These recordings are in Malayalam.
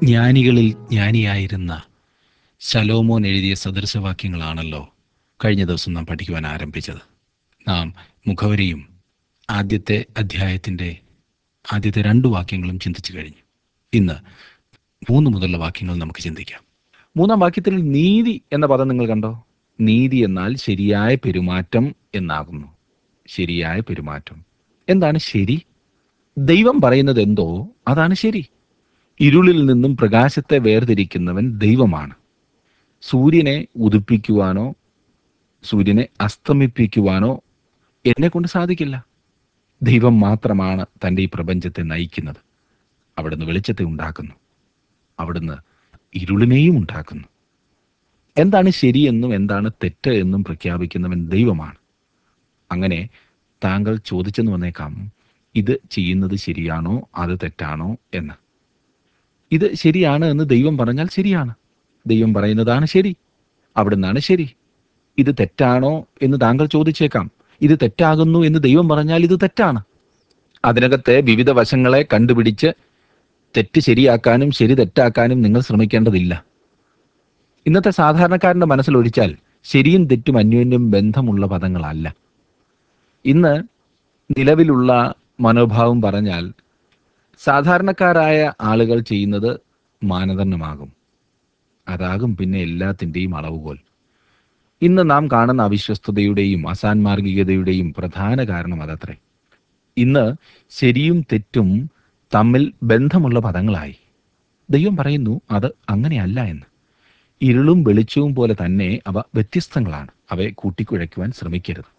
ജ്ഞാനികളിൽ ജ്ഞാനിയായിരുന്ന ശലോമോൻ എഴുതിയ സദൃശവാക്യങ്ങളാണല്ലോ കഴിഞ്ഞ ദിവസം നാം പഠിക്കുവാൻ ആരംഭിച്ചത് നാം മുഖവരിയും ആദ്യത്തെ അധ്യായത്തിൻ്റെ ആദ്യത്തെ രണ്ട് വാക്യങ്ങളും ചിന്തിച്ചു കഴിഞ്ഞു ഇന്ന് മൂന്ന് മുതലുള്ള വാക്യങ്ങൾ നമുക്ക് ചിന്തിക്കാം മൂന്നാം വാക്യത്തിൽ നീതി എന്ന പദം നിങ്ങൾ കണ്ടോ നീതി എന്നാൽ ശരിയായ പെരുമാറ്റം എന്നാകുന്നു ശരിയായ പെരുമാറ്റം എന്താണ് ശരി ദൈവം പറയുന്നത് എന്തോ അതാണ് ശരി ഇരുളിൽ നിന്നും പ്രകാശത്തെ വേർതിരിക്കുന്നവൻ ദൈവമാണ് സൂര്യനെ ഉദിപ്പിക്കുവാനോ സൂര്യനെ അസ്തമിപ്പിക്കുവാനോ എന്നെ കൊണ്ട് സാധിക്കില്ല ദൈവം മാത്രമാണ് തൻ്റെ ഈ പ്രപഞ്ചത്തെ നയിക്കുന്നത് അവിടുന്ന് വെളിച്ചത്തെ ഉണ്ടാക്കുന്നു അവിടുന്ന് ഇരുളിനെയും ഉണ്ടാക്കുന്നു എന്താണ് ശരിയെന്നും എന്താണ് തെറ്റ് എന്നും പ്രഖ്യാപിക്കുന്നവൻ ദൈവമാണ് അങ്ങനെ താങ്കൾ ചോദിച്ചെന്ന് വന്നേക്കാം ഇത് ചെയ്യുന്നത് ശരിയാണോ അത് തെറ്റാണോ എന്ന് ഇത് ശരിയാണ് എന്ന് ദൈവം പറഞ്ഞാൽ ശരിയാണ് ദൈവം പറയുന്നതാണ് ശരി അവിടുന്നാണ് ശരി ഇത് തെറ്റാണോ എന്ന് താങ്കൾ ചോദിച്ചേക്കാം ഇത് തെറ്റാകുന്നു എന്ന് ദൈവം പറഞ്ഞാൽ ഇത് തെറ്റാണ് അതിനകത്തെ വിവിധ വശങ്ങളെ കണ്ടുപിടിച്ച് തെറ്റ് ശരിയാക്കാനും ശരി തെറ്റാക്കാനും നിങ്ങൾ ശ്രമിക്കേണ്ടതില്ല ഇന്നത്തെ സാധാരണക്കാരന്റെ മനസ്സിലൊഴിച്ചാൽ ശരിയും തെറ്റും അന്യോന്യം ബന്ധമുള്ള പദങ്ങളല്ല ഇന്ന് നിലവിലുള്ള മനോഭാവം പറഞ്ഞാൽ സാധാരണക്കാരായ ആളുകൾ ചെയ്യുന്നത് മാനദണ്ഡമാകും അതാകും പിന്നെ എല്ലാത്തിൻ്റെയും അളവുകോൽ ഇന്ന് നാം കാണുന്ന അവിശ്വസ്തതയുടെയും അസാൻമാർഗികതയുടെയും പ്രധാന കാരണം അതത്രേ ഇന്ന് ശരിയും തെറ്റും തമ്മിൽ ബന്ധമുള്ള പദങ്ങളായി ദൈവം പറയുന്നു അത് അങ്ങനെയല്ല എന്ന് ഇരുളും വെളിച്ചവും പോലെ തന്നെ അവ വ്യത്യസ്തങ്ങളാണ് അവയെ കൂട്ടിക്കുഴയ്ക്കുവാൻ ശ്രമിക്കരുത്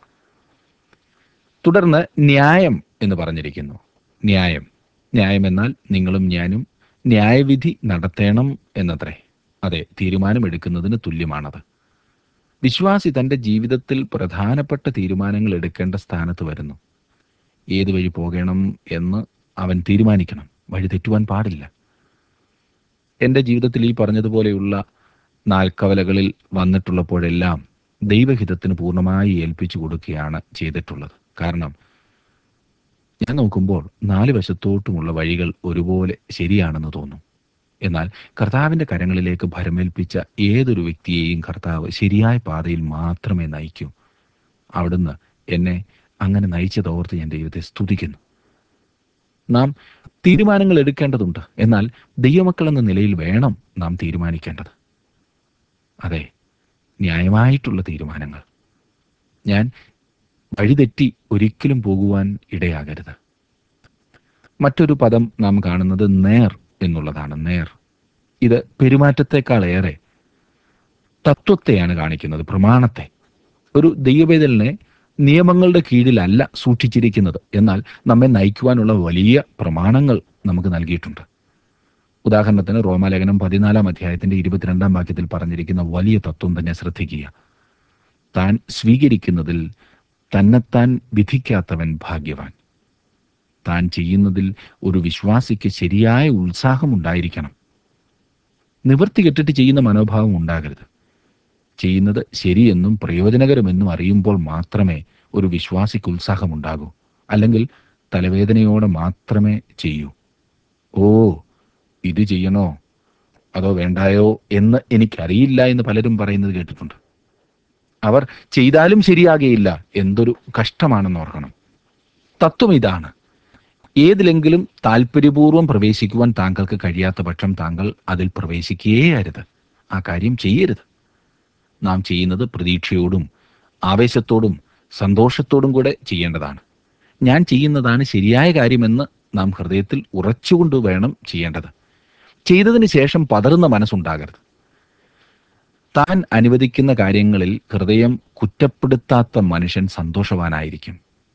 തുടർന്ന് ന്യായം എന്ന് പറഞ്ഞിരിക്കുന്നു ന്യായം ന്യായം എന്നാൽ നിങ്ങളും ഞാനും ന്യായവിധി നടത്തേണം എന്നത്രേ അതെ തീരുമാനമെടുക്കുന്നതിന് തുല്യമാണത് വിശ്വാസി തൻ്റെ ജീവിതത്തിൽ പ്രധാനപ്പെട്ട തീരുമാനങ്ങൾ എടുക്കേണ്ട സ്ഥാനത്ത് വരുന്നു ഏത് വഴി പോകണം എന്ന് അവൻ തീരുമാനിക്കണം വഴി തെറ്റുവാൻ പാടില്ല എൻ്റെ ജീവിതത്തിൽ ഈ പറഞ്ഞതുപോലെയുള്ള നാൽക്കവലകളിൽ വന്നിട്ടുള്ളപ്പോഴെല്ലാം ദൈവഹിതത്തിന് പൂർണ്ണമായി ഏൽപ്പിച്ചു കൊടുക്കുകയാണ് ചെയ്തിട്ടുള്ളത് കാരണം ഞാൻ നോക്കുമ്പോൾ നാല് വശത്തോട്ടുമുള്ള വഴികൾ ഒരുപോലെ ശരിയാണെന്ന് തോന്നും എന്നാൽ കർത്താവിൻ്റെ കരങ്ങളിലേക്ക് ഭരമേൽപ്പിച്ച ഏതൊരു വ്യക്തിയെയും കർത്താവ് ശരിയായ പാതയിൽ മാത്രമേ നയിക്കൂ അവിടുന്ന് എന്നെ അങ്ങനെ നയിച്ചതോർത്ത് ഞാൻ ദൈവത്തെ സ്തുതിക്കുന്നു നാം തീരുമാനങ്ങൾ എടുക്കേണ്ടതുണ്ട് എന്നാൽ ദൈവമക്കൾ എന്ന നിലയിൽ വേണം നാം തീരുമാനിക്കേണ്ടത് അതെ ന്യായമായിട്ടുള്ള തീരുമാനങ്ങൾ ഞാൻ വഴിതെറ്റി ഒരിക്കലും പോകുവാൻ ഇടയാകരുത് മറ്റൊരു പദം നാം കാണുന്നത് നേർ എന്നുള്ളതാണ് നേർ ഇത് പെരുമാറ്റത്തെക്കാളേറെ തത്വത്തെയാണ് കാണിക്കുന്നത് പ്രമാണത്തെ ഒരു ദൈവവേദലിനെ നിയമങ്ങളുടെ കീഴിലല്ല സൂക്ഷിച്ചിരിക്കുന്നത് എന്നാൽ നമ്മെ നയിക്കുവാനുള്ള വലിയ പ്രമാണങ്ങൾ നമുക്ക് നൽകിയിട്ടുണ്ട് ഉദാഹരണത്തിന് റോമാലേഖനം പതിനാലാം അധ്യായത്തിന്റെ ഇരുപത്തിരണ്ടാം വാക്യത്തിൽ പറഞ്ഞിരിക്കുന്ന വലിയ തത്വം തന്നെ ശ്രദ്ധിക്കുക താൻ സ്വീകരിക്കുന്നതിൽ തന്നെത്താൻ വിധിക്കാത്തവൻ ഭാഗ്യവാൻ താൻ ചെയ്യുന്നതിൽ ഒരു വിശ്വാസിക്ക് ശരിയായ ഉത്സാഹം ഉണ്ടായിരിക്കണം നിവൃത്തി കെട്ടിട്ട് ചെയ്യുന്ന മനോഭാവം ഉണ്ടാകരുത് ചെയ്യുന്നത് ശരിയെന്നും പ്രയോജനകരമെന്നും അറിയുമ്പോൾ മാത്രമേ ഒരു വിശ്വാസിക്ക് ഉത്സാഹമുണ്ടാകൂ അല്ലെങ്കിൽ തലവേദനയോടെ മാത്രമേ ചെയ്യൂ ഓ ഇത് ചെയ്യണോ അതോ വേണ്ടായോ എന്ന് എനിക്കറിയില്ല എന്ന് പലരും പറയുന്നത് കേട്ടിട്ടുണ്ട് അവർ ചെയ്താലും ശരിയാകുകയില്ല എന്തൊരു കഷ്ടമാണെന്ന് ഓർക്കണം തത്വം ഇതാണ് ഏതിലെങ്കിലും താല്പര്യപൂർവ്വം പ്രവേശിക്കുവാൻ താങ്കൾക്ക് കഴിയാത്ത പക്ഷം താങ്കൾ അതിൽ പ്രവേശിക്കുകയേ അരുത് ആ കാര്യം ചെയ്യരുത് നാം ചെയ്യുന്നത് പ്രതീക്ഷയോടും ആവേശത്തോടും സന്തോഷത്തോടും കൂടെ ചെയ്യേണ്ടതാണ് ഞാൻ ചെയ്യുന്നതാണ് ശരിയായ കാര്യമെന്ന് നാം ഹൃദയത്തിൽ ഉറച്ചുകൊണ്ട് വേണം ചെയ്യേണ്ടത് ചെയ്തതിന് ശേഷം പതറുന്ന മനസ്സുണ്ടാകരുത് താൻ അനുവദിക്കുന്ന കാര്യങ്ങളിൽ ഹൃദയം കുറ്റപ്പെടുത്താത്ത മനുഷ്യൻ സന്തോഷവാനായിരിക്കും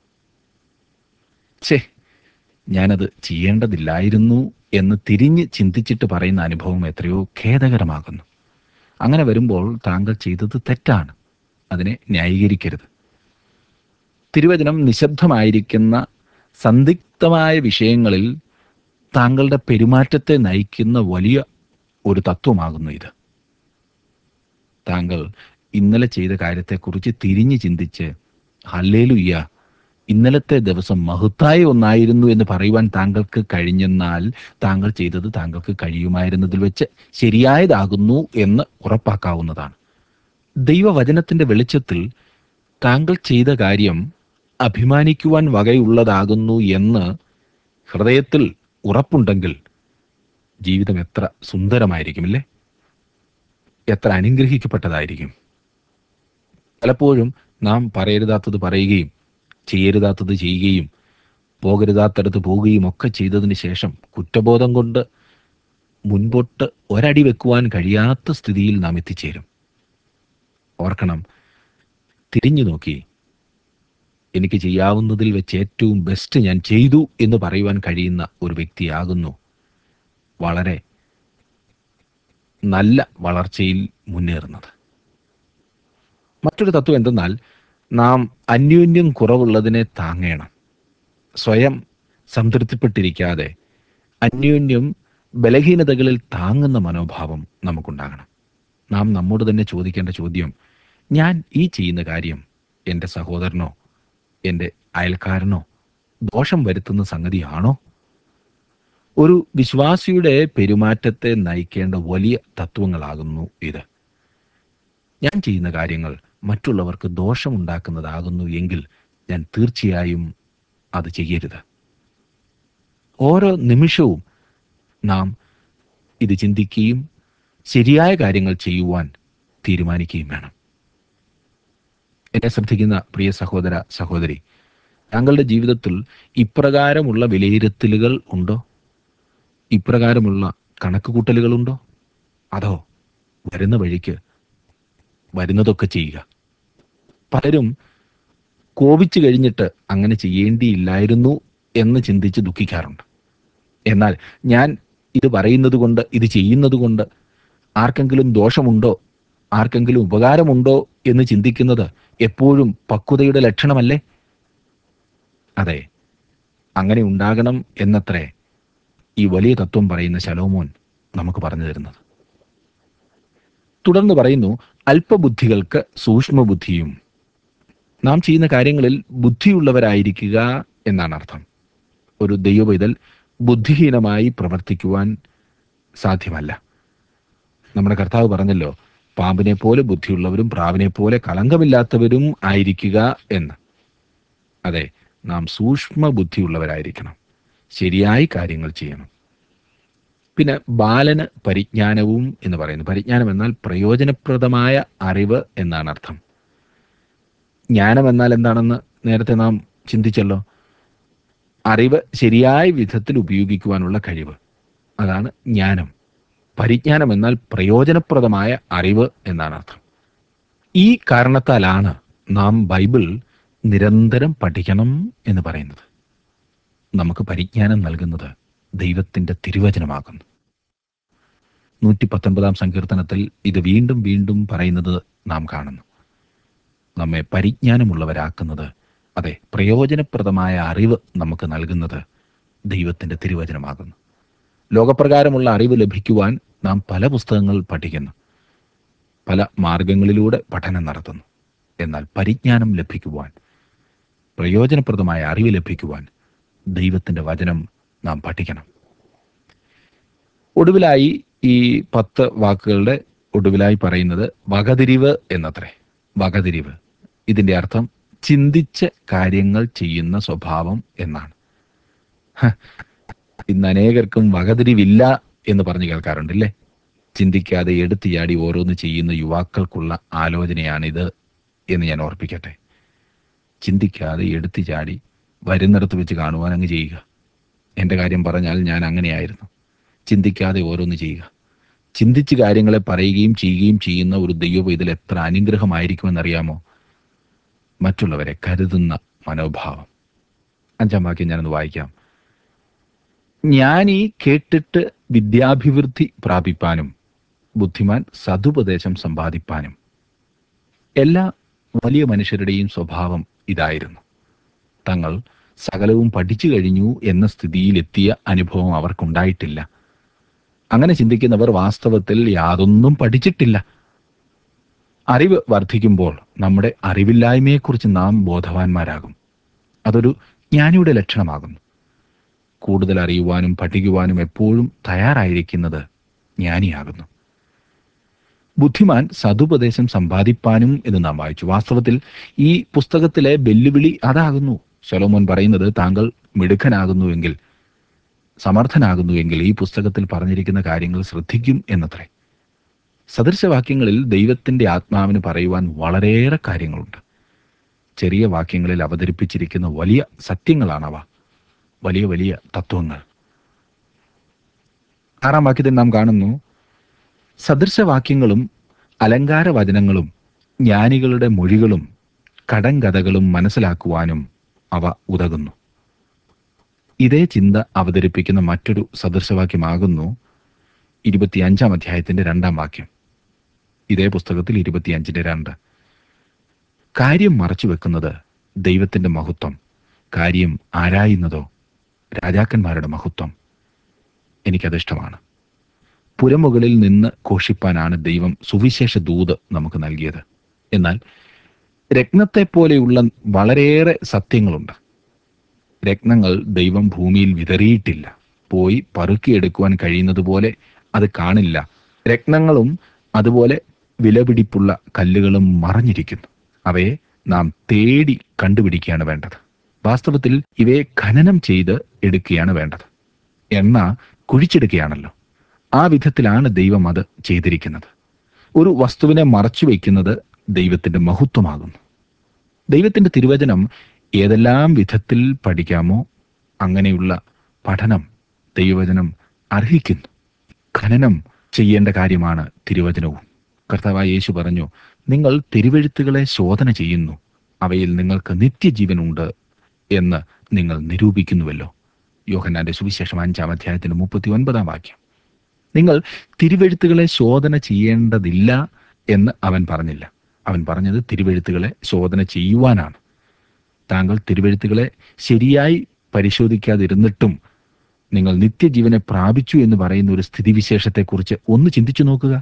ഛേ ഞാനത് ചെയ്യേണ്ടതില്ലായിരുന്നു എന്ന് തിരിഞ്ഞ് ചിന്തിച്ചിട്ട് പറയുന്ന അനുഭവം എത്രയോ ഖേദകരമാകുന്നു അങ്ങനെ വരുമ്പോൾ താങ്കൾ ചെയ്തത് തെറ്റാണ് അതിനെ ന്യായീകരിക്കരുത് തിരുവചനം നിശബ്ദമായിരിക്കുന്ന സന്ദിഗ്ധമായ വിഷയങ്ങളിൽ താങ്കളുടെ പെരുമാറ്റത്തെ നയിക്കുന്ന വലിയ ഒരു തത്വമാകുന്നു ഇത് താങ്കൾ ഇന്നലെ ചെയ്ത കാര്യത്തെക്കുറിച്ച് തിരിഞ്ഞ് ചിന്തിച്ച് ഹല്ലേലുയ്യ ഇന്നലത്തെ ദിവസം മഹത്തായ ഒന്നായിരുന്നു എന്ന് പറയുവാൻ താങ്കൾക്ക് കഴിഞ്ഞെന്നാൽ താങ്കൾ ചെയ്തത് താങ്കൾക്ക് കഴിയുമായിരുന്നതിൽ വെച്ച് ശരിയായതാകുന്നു എന്ന് ഉറപ്പാക്കാവുന്നതാണ് ദൈവവചനത്തിന്റെ വെളിച്ചത്തിൽ താങ്കൾ ചെയ്ത കാര്യം അഭിമാനിക്കുവാൻ വകയുള്ളതാകുന്നു എന്ന് ഹൃദയത്തിൽ ഉറപ്പുണ്ടെങ്കിൽ ജീവിതം എത്ര സുന്ദരമായിരിക്കുമല്ലേ എത്ര അനുഗ്രഹിക്കപ്പെട്ടതായിരിക്കും പലപ്പോഴും നാം പറയരുതാത്തത് പറയുകയും ചെയ്യരുതാത്തത് ചെയ്യുകയും പോകരുതാത്തടത്ത് പോവുകയും ഒക്കെ ചെയ്തതിന് ശേഷം കുറ്റബോധം കൊണ്ട് മുൻപോട്ട് ഒരടി വെക്കുവാൻ കഴിയാത്ത സ്ഥിതിയിൽ നാം എത്തിച്ചേരും ഓർക്കണം തിരിഞ്ഞു നോക്കി എനിക്ക് ചെയ്യാവുന്നതിൽ വെച്ച് ഏറ്റവും ബെസ്റ്റ് ഞാൻ ചെയ്തു എന്ന് പറയുവാൻ കഴിയുന്ന ഒരു വ്യക്തിയാകുന്നു വളരെ നല്ല വളർച്ചയിൽ മുന്നേറുന്നത് മറ്റൊരു തത്വം എന്തെന്നാൽ നാം അന്യോന്യം കുറവുള്ളതിനെ താങ്ങേണം സ്വയം സംതൃപ്തിപ്പെട്ടിരിക്കാതെ അന്യോന്യം ബലഹീനതകളിൽ താങ്ങുന്ന മനോഭാവം നമുക്കുണ്ടാകണം നാം നമ്മോട് തന്നെ ചോദിക്കേണ്ട ചോദ്യം ഞാൻ ഈ ചെയ്യുന്ന കാര്യം എൻ്റെ സഹോദരനോ എൻ്റെ അയൽക്കാരനോ ദോഷം വരുത്തുന്ന സംഗതിയാണോ ഒരു വിശ്വാസിയുടെ പെരുമാറ്റത്തെ നയിക്കേണ്ട വലിയ തത്വങ്ങളാകുന്നു ഇത് ഞാൻ ചെയ്യുന്ന കാര്യങ്ങൾ മറ്റുള്ളവർക്ക് ദോഷമുണ്ടാക്കുന്നതാകുന്നു എങ്കിൽ ഞാൻ തീർച്ചയായും അത് ചെയ്യരുത് ഓരോ നിമിഷവും നാം ഇത് ചിന്തിക്കുകയും ശരിയായ കാര്യങ്ങൾ ചെയ്യുവാൻ തീരുമാനിക്കുകയും വേണം എന്നെ ശ്രദ്ധിക്കുന്ന പ്രിയ സഹോദര സഹോദരി താങ്കളുടെ ജീവിതത്തിൽ ഇപ്രകാരമുള്ള വിലയിരുത്തലുകൾ ഉണ്ടോ ഇപ്രകാരമുള്ള കണക്കുകൂട്ടലുകളുണ്ടോ അതോ വരുന്ന വഴിക്ക് വരുന്നതൊക്കെ ചെയ്യുക പലരും കോപിച്ചു കഴിഞ്ഞിട്ട് അങ്ങനെ ചെയ്യേണ്ടിയില്ലായിരുന്നു എന്ന് ചിന്തിച്ച് ദുഃഖിക്കാറുണ്ട് എന്നാൽ ഞാൻ ഇത് പറയുന്നത് കൊണ്ട് ഇത് ചെയ്യുന്നത് കൊണ്ട് ആർക്കെങ്കിലും ദോഷമുണ്ടോ ആർക്കെങ്കിലും ഉപകാരമുണ്ടോ എന്ന് ചിന്തിക്കുന്നത് എപ്പോഴും പക്വതയുടെ ലക്ഷണമല്ലേ അതെ അങ്ങനെ ഉണ്ടാകണം എന്നത്രേ ഈ വലിയ തത്വം പറയുന്ന ശലോമോൻ നമുക്ക് പറഞ്ഞു തരുന്നത് തുടർന്ന് പറയുന്നു അല്പബുദ്ധികൾക്ക് സൂക്ഷ്മബുദ്ധിയും നാം ചെയ്യുന്ന കാര്യങ്ങളിൽ ബുദ്ധിയുള്ളവരായിരിക്കുക എന്നാണ് അർത്ഥം ഒരു ദൈവപൈതൽ ബുദ്ധിഹീനമായി പ്രവർത്തിക്കുവാൻ സാധ്യമല്ല നമ്മുടെ കർത്താവ് പറഞ്ഞല്ലോ പാമ്പിനെ പോലെ ബുദ്ധിയുള്ളവരും പ്രാവിനെ പോലെ കളങ്കമില്ലാത്തവരും ആയിരിക്കുക എന്ന് അതെ നാം സൂക്ഷ്മ ബുദ്ധിയുള്ളവരായിരിക്കണം ശരിയായി കാര്യങ്ങൾ ചെയ്യണം പിന്നെ ബാലന് പരിജ്ഞാനവും എന്ന് പറയുന്നു പരിജ്ഞാനം എന്നാൽ പ്രയോജനപ്രദമായ അറിവ് എന്നാണ് അർത്ഥം ജ്ഞാനം എന്നാൽ എന്താണെന്ന് നേരത്തെ നാം ചിന്തിച്ചല്ലോ അറിവ് ശരിയായ വിധത്തിൽ ഉപയോഗിക്കുവാനുള്ള കഴിവ് അതാണ് ജ്ഞാനം പരിജ്ഞാനം എന്നാൽ പ്രയോജനപ്രദമായ അറിവ് എന്നാണ് അർത്ഥം ഈ കാരണത്താലാണ് നാം ബൈബിൾ നിരന്തരം പഠിക്കണം എന്ന് പറയുന്നത് നമുക്ക് പരിജ്ഞാനം നൽകുന്നത് ദൈവത്തിൻ്റെ തിരുവചനമാകുന്നു നൂറ്റി പത്തൊൻപതാം സങ്കീർത്തനത്തിൽ ഇത് വീണ്ടും വീണ്ടും പറയുന്നത് നാം കാണുന്നു നമ്മെ പരിജ്ഞാനമുള്ളവരാക്കുന്നത് അതെ പ്രയോജനപ്രദമായ അറിവ് നമുക്ക് നൽകുന്നത് ദൈവത്തിൻ്റെ തിരുവചനമാകുന്നു ലോകപ്രകാരമുള്ള അറിവ് ലഭിക്കുവാൻ നാം പല പുസ്തകങ്ങൾ പഠിക്കുന്നു പല മാർഗങ്ങളിലൂടെ പഠനം നടത്തുന്നു എന്നാൽ പരിജ്ഞാനം ലഭിക്കുവാൻ പ്രയോജനപ്രദമായ അറിവ് ലഭിക്കുവാൻ ദൈവത്തിൻ്റെ വചനം നാം പഠിക്കണം ഒടുവിലായി ഈ പത്ത് വാക്കുകളുടെ ഒടുവിലായി പറയുന്നത് വകതിരിവ് എന്നത്രേ വകതിരിവ് ഇതിൻ്റെ അർത്ഥം ചിന്തിച്ച് കാര്യങ്ങൾ ചെയ്യുന്ന സ്വഭാവം എന്നാണ് ഹ, ഇന്ന് അനേകർക്കും വകതിരിവില്ല എന്ന് പറഞ്ഞു കേൾക്കാറുണ്ടല്ലേ ചിന്തിക്കാതെ എടുത്തു ചാടി ഓരോന്ന് ചെയ്യുന്ന യുവാക്കൾക്കുള്ള ആലോചനയാണിത് എന്ന് ഞാൻ ഓർപ്പിക്കട്ടെ ചിന്തിക്കാതെ എടുത്തു ചാടി വരുന്നിടത്ത് വെച്ച് കാണുവാൻ അങ്ങ് ചെയ്യുക എൻ്റെ കാര്യം പറഞ്ഞാൽ ഞാൻ അങ്ങനെയായിരുന്നു ചിന്തിക്കാതെ ഓരോന്ന് ചെയ്യുക ചിന്തിച്ച് കാര്യങ്ങളെ പറയുകയും ചെയ്യുകയും ചെയ്യുന്ന ഒരു ദൈവം ഇതിൽ എത്ര അനുഗ്രഹമായിരിക്കുമെന്നറിയാമോ മറ്റുള്ളവരെ കരുതുന്ന മനോഭാവം അഞ്ചാം വാക്യം ഞാനൊന്ന് വായിക്കാം ജ്ഞാനി കേട്ടിട്ട് വിദ്യാഭിവൃദ്ധി പ്രാപിപ്പാനും ബുദ്ധിമാൻ സതുപദേശം സമ്പാദിപ്പാനും എല്ലാ വലിയ മനുഷ്യരുടെയും സ്വഭാവം ഇതായിരുന്നു തങ്ങൾ സകലവും പഠിച്ചു കഴിഞ്ഞു എന്ന സ്ഥിതിയിലെത്തിയ അനുഭവം അവർക്കുണ്ടായിട്ടില്ല അങ്ങനെ ചിന്തിക്കുന്നവർ വാസ്തവത്തിൽ യാതൊന്നും പഠിച്ചിട്ടില്ല അറിവ് വർദ്ധിക്കുമ്പോൾ നമ്മുടെ അറിവില്ലായ്മയെക്കുറിച്ച് നാം ബോധവാന്മാരാകും അതൊരു ജ്ഞാനിയുടെ ലക്ഷണമാകുന്നു കൂടുതൽ അറിയുവാനും പഠിക്കുവാനും എപ്പോഴും തയ്യാറായിരിക്കുന്നത് ജ്ഞാനിയാകുന്നു ബുദ്ധിമാൻ സതുപദേശം സമ്പാദിപ്പാനും എന്ന് നാം വായിച്ചു വാസ്തവത്തിൽ ഈ പുസ്തകത്തിലെ വെല്ലുവിളി അതാകുന്നു ശലോമോൻ പറയുന്നത് താങ്കൾ മിടുക്കനാകുന്നുവെങ്കിൽ സമർത്ഥനാകുന്നുവെങ്കിൽ ഈ പുസ്തകത്തിൽ പറഞ്ഞിരിക്കുന്ന കാര്യങ്ങൾ ശ്രദ്ധിക്കും എന്നത്രേ സദൃശവാക്യങ്ങളിൽ ദൈവത്തിന്റെ ആത്മാവിന് പറയുവാൻ വളരെയേറെ കാര്യങ്ങളുണ്ട് ചെറിയ വാക്യങ്ങളിൽ അവതരിപ്പിച്ചിരിക്കുന്ന വലിയ സത്യങ്ങളാണവ വലിയ വലിയ തത്വങ്ങൾ ആറാം വാക്യത്തിൽ നാം കാണുന്നു സദൃശവാക്യങ്ങളും അലങ്കാര വചനങ്ങളും ജ്ഞാനികളുടെ മൊഴികളും കടങ്കഥകളും മനസ്സിലാക്കുവാനും അവ ഉതകുന്നു ഇതേ ചിന്ത അവതരിപ്പിക്കുന്ന മറ്റൊരു സദൃശവാക്യമാകുന്നു ഇരുപത്തിയഞ്ചാം അധ്യായത്തിന്റെ രണ്ടാം വാക്യം ഇതേ പുസ്തകത്തിൽ ഇരുപത്തിയഞ്ചിന്റെ രണ്ട് കാര്യം മറച്ചു വെക്കുന്നത് ദൈവത്തിന്റെ മഹത്വം കാര്യം ആരായുന്നതോ രാജാക്കന്മാരുടെ മഹത്വം എനിക്കതിഷ്ടമാണ് പുരമുകളിൽ നിന്ന് ഘോഷിപ്പാനാണ് ദൈവം സുവിശേഷ ദൂത് നമുക്ക് നൽകിയത് എന്നാൽ രത്നത്തെ പോലെയുള്ള വളരെയേറെ സത്യങ്ങളുണ്ട് രത്നങ്ങൾ ദൈവം ഭൂമിയിൽ വിതറിയിട്ടില്ല പോയി പറുക്കിയെടുക്കുവാൻ കഴിയുന്നത് പോലെ അത് കാണില്ല രത്നങ്ങളും അതുപോലെ വിലപിടിപ്പുള്ള കല്ലുകളും മറഞ്ഞിരിക്കുന്നു അവയെ നാം തേടി കണ്ടുപിടിക്കുകയാണ് വേണ്ടത് വാസ്തവത്തിൽ ഇവയെ ഖനനം ചെയ്ത് എടുക്കുകയാണ് വേണ്ടത് എണ്ണ കുഴിച്ചെടുക്കുകയാണല്ലോ ആ വിധത്തിലാണ് ദൈവം അത് ചെയ്തിരിക്കുന്നത് ഒരു വസ്തുവിനെ മറച്ചു വയ്ക്കുന്നത് ദൈവത്തിന്റെ മഹത്വമാകുന്നു ദൈവത്തിന്റെ തിരുവചനം ഏതെല്ലാം വിധത്തിൽ പഠിക്കാമോ അങ്ങനെയുള്ള പഠനം ദൈവവചനം അർഹിക്കുന്നു ഖനനം ചെയ്യേണ്ട കാര്യമാണ് തിരുവചനവും കർത്താവായ യേശു പറഞ്ഞു നിങ്ങൾ തിരുവെഴുത്തുകളെ ശോധന ചെയ്യുന്നു അവയിൽ നിങ്ങൾക്ക് നിത്യജീവനുണ്ട് എന്ന് നിങ്ങൾ നിരൂപിക്കുന്നുവല്ലോ യോഹന്നാന്റെ സുവിശേഷം അഞ്ചാം അധ്യായത്തിന്റെ മുപ്പത്തി ഒൻപതാം വാക്യം നിങ്ങൾ തിരുവെഴുത്തുകളെ ശോധന ചെയ്യേണ്ടതില്ല എന്ന് അവൻ പറഞ്ഞില്ല അവൻ പറഞ്ഞത് തിരുവെഴുത്തുകളെ ശോധന ചെയ്യുവാനാണ് താങ്കൾ തിരുവെഴുത്തുകളെ ശരിയായി പരിശോധിക്കാതിരുന്നിട്ടും നിങ്ങൾ നിത്യജീവനെ പ്രാപിച്ചു എന്ന് പറയുന്ന ഒരു സ്ഥിതിവിശേഷത്തെക്കുറിച്ച് ഒന്ന് ചിന്തിച്ചു നോക്കുക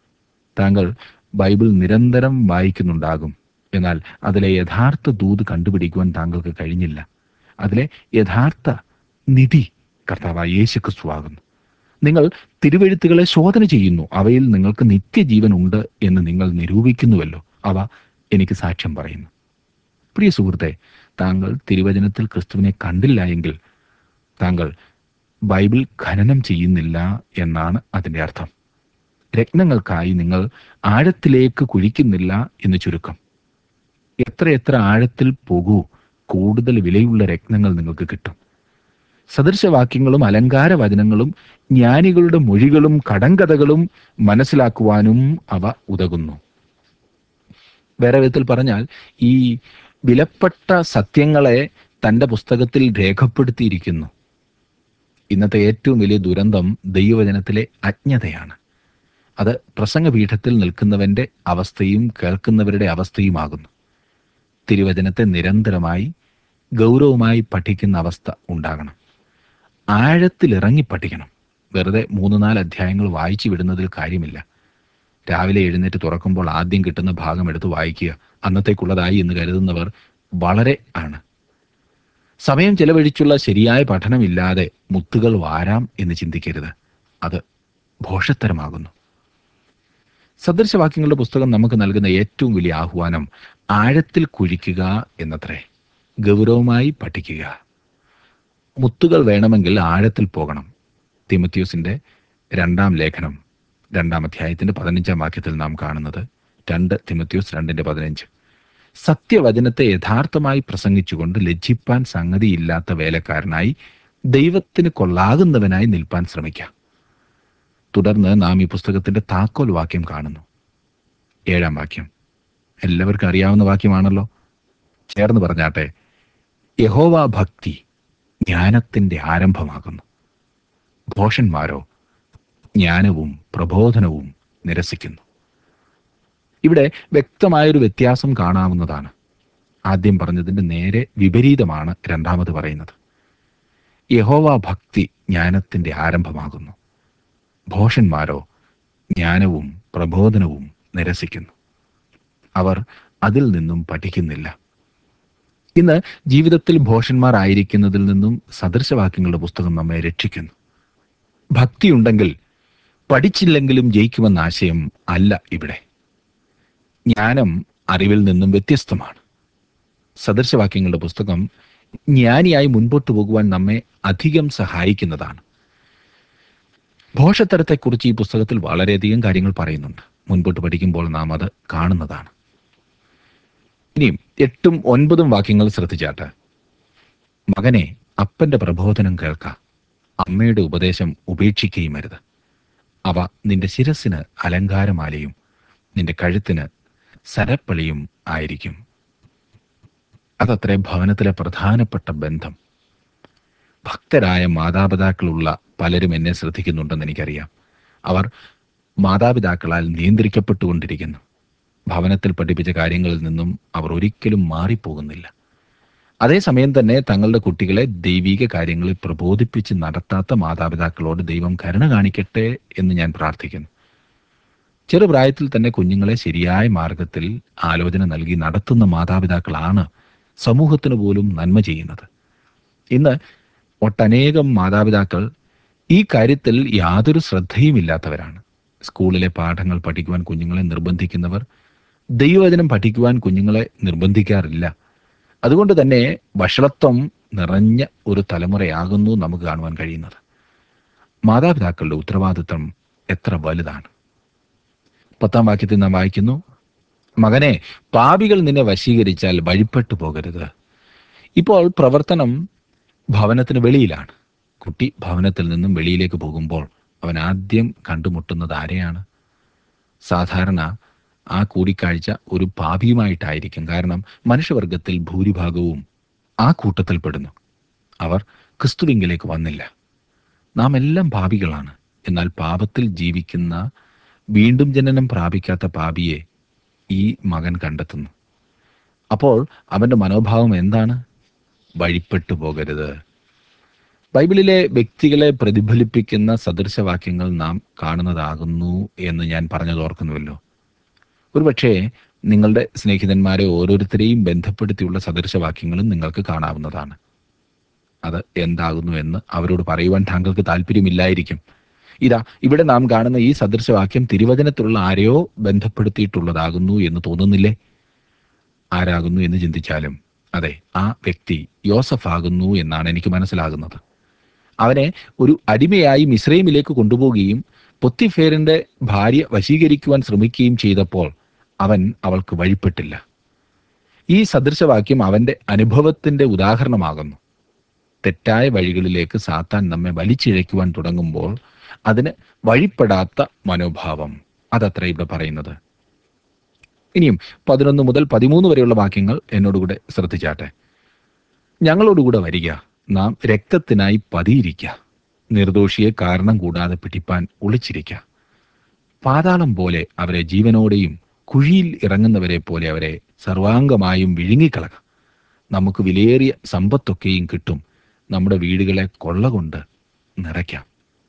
താങ്കൾ ബൈബിൾ നിരന്തരം വായിക്കുന്നുണ്ടാകും എന്നാൽ അതിലെ യഥാർത്ഥ ദൂത് കണ്ടുപിടിക്കുവാൻ താങ്കൾക്ക് കഴിഞ്ഞില്ല അതിലെ യഥാർത്ഥ നിധി കർത്താവായ യേശു ക്രിസ്തുവാകുന്നു നിങ്ങൾ തിരുവെഴുത്തുകളെ ശോധന ചെയ്യുന്നു അവയിൽ നിങ്ങൾക്ക് നിത്യജീവൻ ഉണ്ട് എന്ന് നിങ്ങൾ നിരൂപിക്കുന്നുവല്ലോ അവ എനിക്ക് സാക്ഷ്യം പറയുന്നു പ്രിയ സുഹൃത്തെ താങ്കൾ തിരുവചനത്തിൽ ക്രിസ്തുവിനെ കണ്ടില്ല എങ്കിൽ താങ്കൾ ബൈബിൾ ഖനനം ചെയ്യുന്നില്ല എന്നാണ് അതിൻ്റെ അർത്ഥം രത്നങ്ങൾക്കായി നിങ്ങൾ ആഴത്തിലേക്ക് കുഴിക്കുന്നില്ല എന്ന് ചുരുക്കം എത്രയെത്ര ആഴത്തിൽ പോകൂ കൂടുതൽ വിലയുള്ള രത്നങ്ങൾ നിങ്ങൾക്ക് കിട്ടും സദൃശവാക്യങ്ങളും അലങ്കാര വചനങ്ങളും ജ്ഞാനികളുടെ മൊഴികളും കടങ്കഥകളും മനസ്സിലാക്കുവാനും അവ ഉതകുന്നു വേറെ വിധത്തിൽ പറഞ്ഞാൽ ഈ വിലപ്പെട്ട സത്യങ്ങളെ തൻ്റെ പുസ്തകത്തിൽ രേഖപ്പെടുത്തിയിരിക്കുന്നു ഇന്നത്തെ ഏറ്റവും വലിയ ദുരന്തം ദൈവവചനത്തിലെ അജ്ഞതയാണ് അത് പ്രസംഗപീഠത്തിൽ നിൽക്കുന്നവന്റെ അവസ്ഥയും കേൾക്കുന്നവരുടെ അവസ്ഥയുമാകുന്നു തിരുവചനത്തെ നിരന്തരമായി ഗൗരവമായി പഠിക്കുന്ന അവസ്ഥ ഉണ്ടാകണം ആഴത്തിലിറങ്ങി പഠിക്കണം വെറുതെ മൂന്ന് നാല് അധ്യായങ്ങൾ വായിച്ചു വിടുന്നതിൽ കാര്യമില്ല രാവിലെ എഴുന്നേറ്റ് തുറക്കുമ്പോൾ ആദ്യം കിട്ടുന്ന ഭാഗം എടുത്ത് വായിക്കുക അന്നത്തേക്കുള്ളതായി എന്ന് കരുതുന്നവർ വളരെ ആണ് സമയം ചെലവഴിച്ചുള്ള ശരിയായ പഠനമില്ലാതെ മുത്തുകൾ വാരാം എന്ന് ചിന്തിക്കരുത് അത് ഭോഷത്തരമാകുന്നു സദൃശവാക്യങ്ങളുടെ പുസ്തകം നമുക്ക് നൽകുന്ന ഏറ്റവും വലിയ ആഹ്വാനം ആഴത്തിൽ കുഴിക്കുക എന്നത്രേ ഗൗരവമായി പഠിക്കുക മുത്തുകൾ വേണമെങ്കിൽ ആഴത്തിൽ പോകണം തിമത്യൂസിന്റെ രണ്ടാം ലേഖനം രണ്ടാം അധ്യായത്തിന്റെ പതിനഞ്ചാം വാക്യത്തിൽ നാം കാണുന്നത് രണ്ട് തിമത്യൂസ് രണ്ടിന്റെ പതിനഞ്ച് സത്യവചനത്തെ യഥാർത്ഥമായി പ്രസംഗിച്ചുകൊണ്ട് ലജ്ജിപ്പാൻ സംഗതിയില്ലാത്ത വേലക്കാരനായി ദൈവത്തിന് കൊള്ളാകുന്നവനായി നിൽപ്പാൻ ശ്രമിക്കാം തുടർന്ന് നാം ഈ പുസ്തകത്തിന്റെ താക്കോൽ വാക്യം കാണുന്നു ഏഴാം വാക്യം എല്ലാവർക്കും അറിയാവുന്ന വാക്യമാണല്ലോ ചേർന്ന് പറഞ്ഞാട്ടെ യഹോവ ഭക്തി ജ്ഞാനത്തിന്റെ ആരംഭമാകുന്നു ഭോഷന്മാരോ ജ്ഞാനവും പ്രബോധനവും നിരസിക്കുന്നു ഇവിടെ വ്യക്തമായൊരു വ്യത്യാസം കാണാവുന്നതാണ് ആദ്യം പറഞ്ഞതിന്റെ നേരെ വിപരീതമാണ് രണ്ടാമത് പറയുന്നത് യഹോവ ഭക്തി ജ്ഞാനത്തിന്റെ ആരംഭമാകുന്നു ഭോഷന്മാരോ ജ്ഞാനവും പ്രബോധനവും നിരസിക്കുന്നു അവർ അതിൽ നിന്നും പഠിക്കുന്നില്ല ഇന്ന് ജീവിതത്തിൽ ഭോഷന്മാർ ആയിരിക്കുന്നതിൽ നിന്നും സദൃശവാക്യങ്ങളുടെ പുസ്തകം നമ്മെ രക്ഷിക്കുന്നു ഭക്തിയുണ്ടെങ്കിൽ പഠിച്ചില്ലെങ്കിലും ജയിക്കുമെന്ന ആശയം അല്ല ഇവിടെ ജ്ഞാനം അറിവിൽ നിന്നും വ്യത്യസ്തമാണ് സദൃശവാക്യങ്ങളുടെ പുസ്തകം ജ്ഞാനിയായി മുൻപോട്ട് പോകുവാൻ നമ്മെ അധികം സഹായിക്കുന്നതാണ് ഭോഷത്തരത്തെക്കുറിച്ച് ഈ പുസ്തകത്തിൽ വളരെയധികം കാര്യങ്ങൾ പറയുന്നുണ്ട് മുൻപോട്ട് പഠിക്കുമ്പോൾ നാം അത് കാണുന്നതാണ് ഇനിയും എട്ടും ഒൻപതും വാക്യങ്ങൾ ശ്രദ്ധിച്ചാട്ട് മകനെ അപ്പന്റെ പ്രബോധനം കേൾക്ക അമ്മയുടെ ഉപദേശം ഉപേക്ഷിക്കുകയും അരുത് അവ നിന്റെ ശിരസിന് അലങ്കാരമാലയും നിന്റെ കഴുത്തിന് സരപ്പളിയും ആയിരിക്കും അതത്രേ ഭവനത്തിലെ പ്രധാനപ്പെട്ട ബന്ധം ഭക്തരായ മാതാപിതാക്കളുള്ള പലരും എന്നെ ശ്രദ്ധിക്കുന്നുണ്ടെന്ന് എനിക്കറിയാം അവർ മാതാപിതാക്കളാൽ നിയന്ത്രിക്കപ്പെട്ടുകൊണ്ടിരിക്കുന്നു ഭവനത്തിൽ പഠിപ്പിച്ച കാര്യങ്ങളിൽ നിന്നും അവർ ഒരിക്കലും മാറിപ്പോകുന്നില്ല അതേസമയം തന്നെ തങ്ങളുടെ കുട്ടികളെ ദൈവിക കാര്യങ്ങളിൽ പ്രബോധിപ്പിച്ച് നടത്താത്ത മാതാപിതാക്കളോട് ദൈവം കരുണ കാണിക്കട്ടെ എന്ന് ഞാൻ പ്രാർത്ഥിക്കുന്നു ചെറുപ്രായത്തിൽ തന്നെ കുഞ്ഞുങ്ങളെ ശരിയായ മാർഗത്തിൽ ആലോചന നൽകി നടത്തുന്ന മാതാപിതാക്കളാണ് സമൂഹത്തിന് പോലും നന്മ ചെയ്യുന്നത് ഇന്ന് ഒട്ടനേകം മാതാപിതാക്കൾ ഈ കാര്യത്തിൽ യാതൊരു ശ്രദ്ധയുമില്ലാത്തവരാണ് സ്കൂളിലെ പാഠങ്ങൾ പഠിക്കുവാൻ കുഞ്ഞുങ്ങളെ നിർബന്ധിക്കുന്നവർ ദൈവവചനം പഠിക്കുവാൻ കുഞ്ഞുങ്ങളെ നിർബന്ധിക്കാറില്ല അതുകൊണ്ട് തന്നെ വഷളത്വം നിറഞ്ഞ ഒരു തലമുറയാകുന്നു നമുക്ക് കാണുവാൻ കഴിയുന്നത് മാതാപിതാക്കളുടെ ഉത്തരവാദിത്വം എത്ര വലുതാണ് പത്താം വാക്യത്തിൽ നാം വായിക്കുന്നു മകനെ പാപികൾ നിന്നെ വശീകരിച്ചാൽ വഴിപ്പെട്ടു പോകരുത് ഇപ്പോൾ പ്രവർത്തനം ഭവനത്തിന് വെളിയിലാണ് കുട്ടി ഭവനത്തിൽ നിന്നും വെളിയിലേക്ക് പോകുമ്പോൾ അവൻ ആദ്യം കണ്ടുമുട്ടുന്നത് ആരെയാണ് സാധാരണ ആ കൂടിക്കാഴ്ച ഒരു പാപിയുമായിട്ടായിരിക്കും കാരണം മനുഷ്യവർഗത്തിൽ ഭൂരിഭാഗവും ആ കൂട്ടത്തിൽപ്പെടുന്നു അവർ ക്രിസ്തുവിങ്കിലേക്ക് വന്നില്ല നാം എല്ലാം പാപികളാണ് എന്നാൽ പാപത്തിൽ ജീവിക്കുന്ന വീണ്ടും ജനനം പ്രാപിക്കാത്ത പാപിയെ ഈ മകൻ കണ്ടെത്തുന്നു അപ്പോൾ അവന്റെ മനോഭാവം എന്താണ് വഴിപ്പെട്ടു പോകരുത് ബൈബിളിലെ വ്യക്തികളെ പ്രതിഫലിപ്പിക്കുന്ന സദൃശവാക്യങ്ങൾ നാം കാണുന്നതാകുന്നു എന്ന് ഞാൻ പറഞ്ഞത് ഓർക്കുന്നുവല്ലോ ഒരുപക്ഷെ നിങ്ങളുടെ സ്നേഹിതന്മാരെ ഓരോരുത്തരെയും ബന്ധപ്പെടുത്തിയുള്ള സദൃശവാക്യങ്ങളും നിങ്ങൾക്ക് കാണാവുന്നതാണ് അത് എന്താകുന്നു എന്ന് അവരോട് പറയുവാൻ താങ്കൾക്ക് താല്പര്യമില്ലായിരിക്കും ഇതാ ഇവിടെ നാം കാണുന്ന ഈ സദൃശവാക്യം തിരുവചനത്തിലുള്ള ആരെയോ ബന്ധപ്പെടുത്തിയിട്ടുള്ളതാകുന്നു എന്ന് തോന്നുന്നില്ലേ ആരാകുന്നു എന്ന് ചിന്തിച്ചാലും അതെ ആ വ്യക്തി യോസഫ് ആകുന്നു എന്നാണ് എനിക്ക് മനസ്സിലാകുന്നത് അവനെ ഒരു അടിമയായി മിശ്രൈമിലേക്ക് കൊണ്ടുപോവുകയും പൊത്തിഫേറിന്റെ ഭാര്യ വശീകരിക്കുവാൻ ശ്രമിക്കുകയും ചെയ്തപ്പോൾ അവൻ അവൾക്ക് വഴിപ്പെട്ടില്ല ഈ സദൃശവാക്യം അവന്റെ അനുഭവത്തിന്റെ ഉദാഹരണമാകുന്നു തെറ്റായ വഴികളിലേക്ക് സാത്താൻ നമ്മെ വലിച്ചിഴയ്ക്കുവാൻ തുടങ്ങുമ്പോൾ അതിന് വഴിപ്പെടാത്ത മനോഭാവം അതത്ര ഇവിടെ പറയുന്നത് ഇനിയും പതിനൊന്ന് മുതൽ പതിമൂന്ന് വരെയുള്ള വാക്യങ്ങൾ എന്നോടുകൂടെ ശ്രദ്ധിച്ചാട്ടെ ഞങ്ങളോടുകൂടെ വരിക നാം രക്തത്തിനായി പതിയിരിക്കുക നിർദോഷിയെ കാരണം കൂടാതെ പിടിപ്പാൻ ഒളിച്ചിരിക്കുക പാതാളം പോലെ അവരെ ജീവനോടെയും കുഴിയിൽ ഇറങ്ങുന്നവരെ പോലെ അവരെ സർവാംഗമായും വിഴുങ്ങിക്കളക നമുക്ക് വിലയേറിയ സമ്പത്തൊക്കെയും കിട്ടും നമ്മുടെ വീടുകളെ കൊള്ളകൊണ്ട് നിറയ്ക്കാം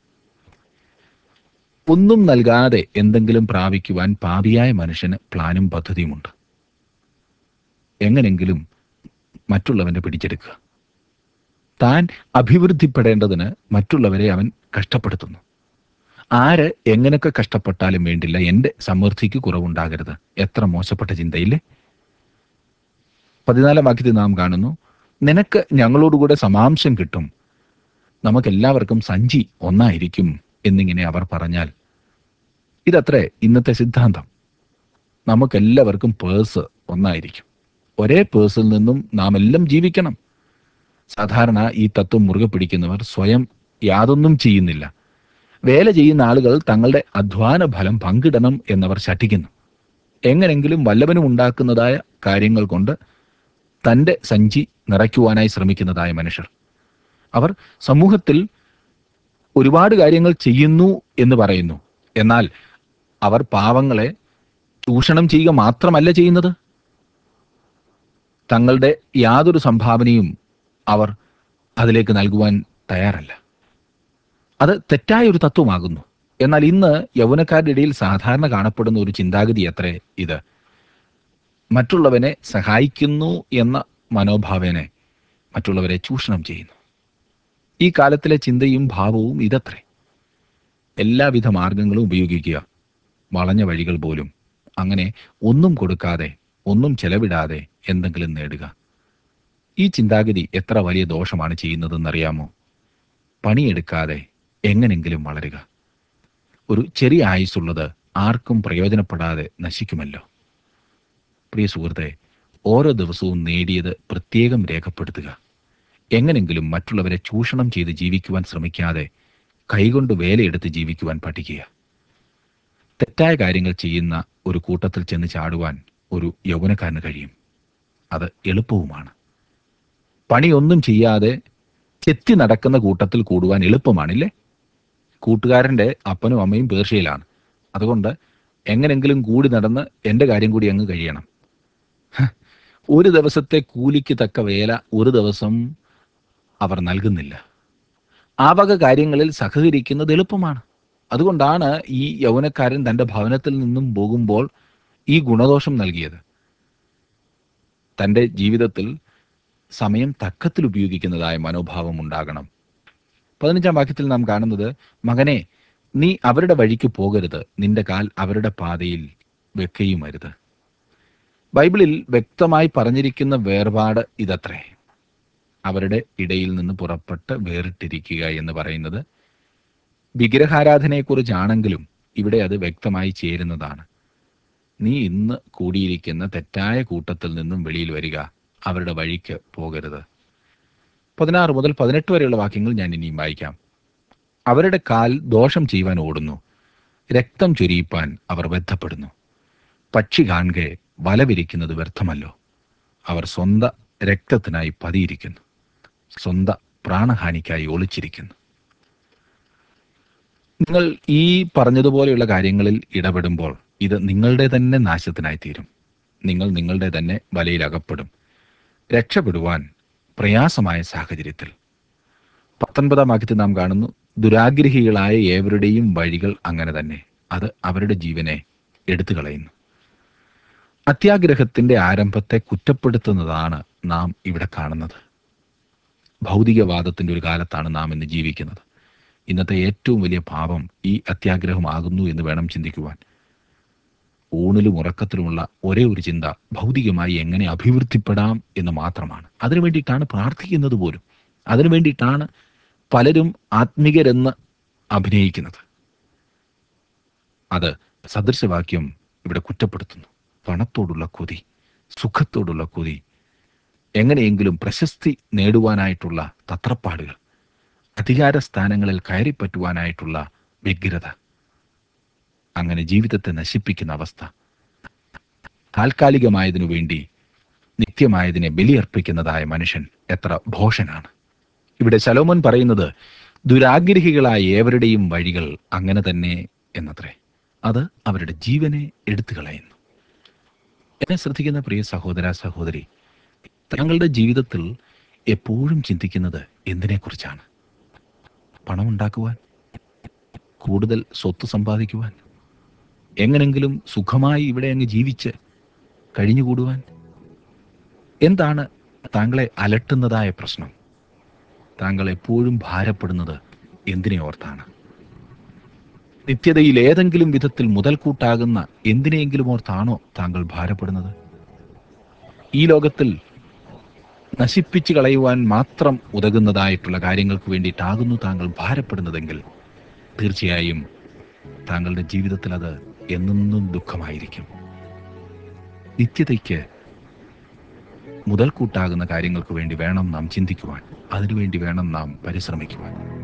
ഒന്നും നൽകാതെ എന്തെങ്കിലും പ്രാപിക്കുവാൻ പാപിയായ മനുഷ്യന് പ്ലാനും പദ്ധതിയുമുണ്ട് എങ്ങനെങ്കിലും മറ്റുള്ളവനെ പിടിച്ചെടുക്കുക താൻ അഭിവൃദ്ധിപ്പെടേണ്ടതിന് മറ്റുള്ളവരെ അവൻ കഷ്ടപ്പെടുത്തുന്നു ആര് എങ്ങനെയൊക്കെ കഷ്ടപ്പെട്ടാലും വേണ്ടില്ല എൻ്റെ സമൃദ്ധിക്ക് കുറവുണ്ടാകരുത് എത്ര മോശപ്പെട്ട ചിന്തയില്ലേ പതിനാലാം വാക്യത്തിൽ നാം കാണുന്നു നിനക്ക് ഞങ്ങളോടുകൂടെ സമാംശം കിട്ടും നമുക്കെല്ലാവർക്കും സഞ്ചി ഒന്നായിരിക്കും എന്നിങ്ങനെ അവർ പറഞ്ഞാൽ ഇതത്രേ ഇന്നത്തെ സിദ്ധാന്തം നമുക്കെല്ലാവർക്കും പേഴ്സ് ഒന്നായിരിക്കും ഒരേ പേഴ്സിൽ നിന്നും നാം എല്ലാം ജീവിക്കണം സാധാരണ ഈ തത്വം മുറുകെ പിടിക്കുന്നവർ സ്വയം യാതൊന്നും ചെയ്യുന്നില്ല വേല ചെയ്യുന്ന ആളുകൾ തങ്ങളുടെ അധ്വാന ഫലം പങ്കിടണം എന്നവർ ശഠിക്കുന്നു എങ്ങനെങ്കിലും വല്ലവനും ഉണ്ടാക്കുന്നതായ കാര്യങ്ങൾ കൊണ്ട് തൻ്റെ സഞ്ചി നിറയ്ക്കുവാനായി ശ്രമിക്കുന്നതായ മനുഷ്യർ അവർ സമൂഹത്തിൽ ഒരുപാട് കാര്യങ്ങൾ ചെയ്യുന്നു എന്ന് പറയുന്നു എന്നാൽ അവർ പാവങ്ങളെ ചൂഷണം ചെയ്യുക മാത്രമല്ല ചെയ്യുന്നത് തങ്ങളുടെ യാതൊരു സംഭാവനയും അവർ അതിലേക്ക് നൽകുവാൻ തയ്യാറല്ല അത് തെറ്റായ ഒരു തത്വമാകുന്നു എന്നാൽ ഇന്ന് യൗവനക്കാരുടെ ഇടയിൽ സാധാരണ കാണപ്പെടുന്ന ഒരു ചിന്താഗതി അത്രേ ഇത് മറ്റുള്ളവനെ സഹായിക്കുന്നു എന്ന മനോഭാവേനെ മറ്റുള്ളവരെ ചൂഷണം ചെയ്യുന്നു ഈ കാലത്തിലെ ചിന്തയും ഭാവവും ഇതത്രേ എല്ലാവിധ മാർഗങ്ങളും ഉപയോഗിക്കുക വളഞ്ഞ വഴികൾ പോലും അങ്ങനെ ഒന്നും കൊടുക്കാതെ ഒന്നും ചെലവിടാതെ എന്തെങ്കിലും നേടുക ഈ ചിന്താഗതി എത്ര വലിയ ദോഷമാണ് ചെയ്യുന്നതെന്നറിയാമോ പണിയെടുക്കാതെ എങ്ങനെങ്കിലും വളരുക ഒരു ചെറിയ ആയുസ്സുള്ളത് ആർക്കും പ്രയോജനപ്പെടാതെ നശിക്കുമല്ലോ പ്രിയ സുഹൃത്തെ ഓരോ ദിവസവും നേടിയത് പ്രത്യേകം രേഖപ്പെടുത്തുക എങ്ങനെങ്കിലും മറ്റുള്ളവരെ ചൂഷണം ചെയ്ത് ജീവിക്കുവാൻ ശ്രമിക്കാതെ കൈകൊണ്ട് വേലയെടുത്ത് ജീവിക്കുവാൻ പഠിക്കുക തെറ്റായ കാര്യങ്ങൾ ചെയ്യുന്ന ഒരു കൂട്ടത്തിൽ ചെന്ന് ചാടുവാൻ ഒരു യൗവനക്കാരന് കഴിയും അത് എളുപ്പവുമാണ് പണിയൊന്നും ചെയ്യാതെ ചെത്തി നടക്കുന്ന കൂട്ടത്തിൽ കൂടുവാൻ എളുപ്പമാണില്ലേ കൂട്ടുകാരൻ്റെ അപ്പനും അമ്മയും പേർഷ്യയിലാണ് അതുകൊണ്ട് എങ്ങനെങ്കിലും കൂടി നടന്ന് എൻ്റെ കാര്യം കൂടി അങ്ങ് കഴിയണം ഹ, ഒരു ദിവസത്തെ കൂലിക്ക് തക്ക വേല ഒരു ദിവസം അവർ നൽകുന്നില്ല ആ വക കാര്യങ്ങളിൽ സഹകരിക്കുന്നത് എളുപ്പമാണ് അതുകൊണ്ടാണ് ഈ യൗവനക്കാരൻ തൻ്റെ ഭവനത്തിൽ നിന്നും പോകുമ്പോൾ ഈ ഗുണദോഷം നൽകിയത് തൻ്റെ ജീവിതത്തിൽ സമയം തക്കത്തിൽ ഉപയോഗിക്കുന്നതായ മനോഭാവം ഉണ്ടാകണം പതിനഞ്ചാം വാക്യത്തിൽ നാം കാണുന്നത് മകനെ നീ അവരുടെ വഴിക്ക് പോകരുത് നിന്റെ കാൽ അവരുടെ പാതയിൽ വെക്കുകയുമരുത് ബൈബിളിൽ വ്യക്തമായി പറഞ്ഞിരിക്കുന്ന വേർപാട് ഇതത്രേ അവരുടെ ഇടയിൽ നിന്ന് പുറപ്പെട്ട് വേറിട്ടിരിക്കുക എന്ന് പറയുന്നത് വിഗ്രഹാരാധനയെക്കുറിച്ചാണെങ്കിലും ഇവിടെ അത് വ്യക്തമായി ചേരുന്നതാണ് നീ ഇന്ന് കൂടിയിരിക്കുന്ന തെറ്റായ കൂട്ടത്തിൽ നിന്നും വെളിയിൽ വരിക അവരുടെ വഴിക്ക് പോകരുത് പതിനാറ് മുതൽ പതിനെട്ട് വരെയുള്ള വാക്യങ്ങൾ ഞാൻ ഇനിയും വായിക്കാം അവരുടെ കാൽ ദോഷം ചെയ്യുവാൻ ഓടുന്നു രക്തം ചൊരിയിപ്പാൻ അവർ ബന്ധപ്പെടുന്നു പക്ഷി കാണുക വല വിരിക്കുന്നത് വ്യർത്ഥമല്ലോ അവർ സ്വന്ത രക്തത്തിനായി പതിയിരിക്കുന്നു സ്വന്ത പ്രാണഹാനിക്കായി ഒളിച്ചിരിക്കുന്നു നിങ്ങൾ ഈ പറഞ്ഞതുപോലെയുള്ള കാര്യങ്ങളിൽ ഇടപെടുമ്പോൾ ഇത് നിങ്ങളുടെ തന്നെ നാശത്തിനായി തീരും നിങ്ങൾ നിങ്ങളുടെ തന്നെ വലയിൽ അകപ്പെടും രക്ഷപ്പെടുവാൻ പ്രയാസമായ സാഹചര്യത്തിൽ പത്തൊൻപതാം വാക്യത്തിൽ നാം കാണുന്നു ദുരാഗ്രഹികളായ ഏവരുടെയും വഴികൾ അങ്ങനെ തന്നെ അത് അവരുടെ ജീവനെ എടുത്തു കളയുന്നു അത്യാഗ്രഹത്തിന്റെ ആരംഭത്തെ കുറ്റപ്പെടുത്തുന്നതാണ് നാം ഇവിടെ കാണുന്നത് ഭൗതികവാദത്തിന്റെ ഒരു കാലത്താണ് നാം ഇന്ന് ജീവിക്കുന്നത് ഇന്നത്തെ ഏറ്റവും വലിയ പാപം ഈ അത്യാഗ്രഹമാകുന്നു എന്ന് വേണം ചിന്തിക്കുവാൻ ഊണിലും ഉറക്കത്തിലുമുള്ള ഒരേ ഒരു ചിന്ത ഭൗതികമായി എങ്ങനെ അഭിവൃദ്ധിപ്പെടാം എന്ന് മാത്രമാണ് അതിനു വേണ്ടിയിട്ടാണ് പ്രാർത്ഥിക്കുന്നത് പോലും അതിനു വേണ്ടിയിട്ടാണ് പലരും ആത്മികരെന്ന് അഭിനയിക്കുന്നത് അത് സദൃശവാക്യം ഇവിടെ കുറ്റപ്പെടുത്തുന്നു പണത്തോടുള്ള കൊതി സുഖത്തോടുള്ള കൊതി എങ്ങനെയെങ്കിലും പ്രശസ്തി നേടുവാനായിട്ടുള്ള തത്രപ്പാടുകൾ അധികാര സ്ഥാനങ്ങളിൽ കയറിപ്പറ്റുവാനായിട്ടുള്ള വ്യഗ്രത അങ്ങനെ ജീവിതത്തെ നശിപ്പിക്കുന്ന അവസ്ഥ താൽക്കാലികമായതിനു വേണ്ടി നിത്യമായതിനെ ബലിയർപ്പിക്കുന്നതായ മനുഷ്യൻ എത്ര ഭോഷനാണ് ഇവിടെ ശലോമോൻ പറയുന്നത് ദുരാഗ്രഹികളായ ഏവരുടെയും വഴികൾ അങ്ങനെ തന്നെ എന്നത്രേ അത് അവരുടെ ജീവനെ എടുത്തു കളയുന്നു എന്നെ ശ്രദ്ധിക്കുന്ന പ്രിയ സഹോദര സഹോദരി തങ്ങളുടെ ജീവിതത്തിൽ എപ്പോഴും ചിന്തിക്കുന്നത് എന്തിനെക്കുറിച്ചാണ് പണമുണ്ടാക്കുവാൻ കൂടുതൽ സ്വത്ത് സമ്പാദിക്കുവാൻ എങ്ങനെങ്കിലും സുഖമായി ഇവിടെ അങ്ങ് ജീവിച്ച് കഴിഞ്ഞുകൂടുവാൻ എന്താണ് താങ്കളെ അലട്ടുന്നതായ പ്രശ്നം താങ്കൾ എപ്പോഴും ഭാരപ്പെടുന്നത് എന്തിനെ ഓർത്താണ് നിത്യതയിൽ ഏതെങ്കിലും വിധത്തിൽ മുതൽക്കൂട്ടാകുന്ന എന്തിനെയെങ്കിലും ഓർത്താണോ താങ്കൾ ഭാരപ്പെടുന്നത് ഈ ലോകത്തിൽ നശിപ്പിച്ചു കളയുവാൻ മാത്രം ഉതകുന്നതായിട്ടുള്ള കാര്യങ്ങൾക്ക് വേണ്ടിയിട്ടാകുന്നു താങ്കൾ ഭാരപ്പെടുന്നതെങ്കിൽ തീർച്ചയായും താങ്കളുടെ ജീവിതത്തിൽ അത് എന്നെന്നും ദുഃഖമായിരിക്കും നിത്യതയ്ക്ക് മുതൽക്കൂട്ടാകുന്ന കാര്യങ്ങൾക്ക് വേണ്ടി വേണം നാം ചിന്തിക്കുവാൻ അതിനുവേണ്ടി വേണം നാം പരിശ്രമിക്കുവാൻ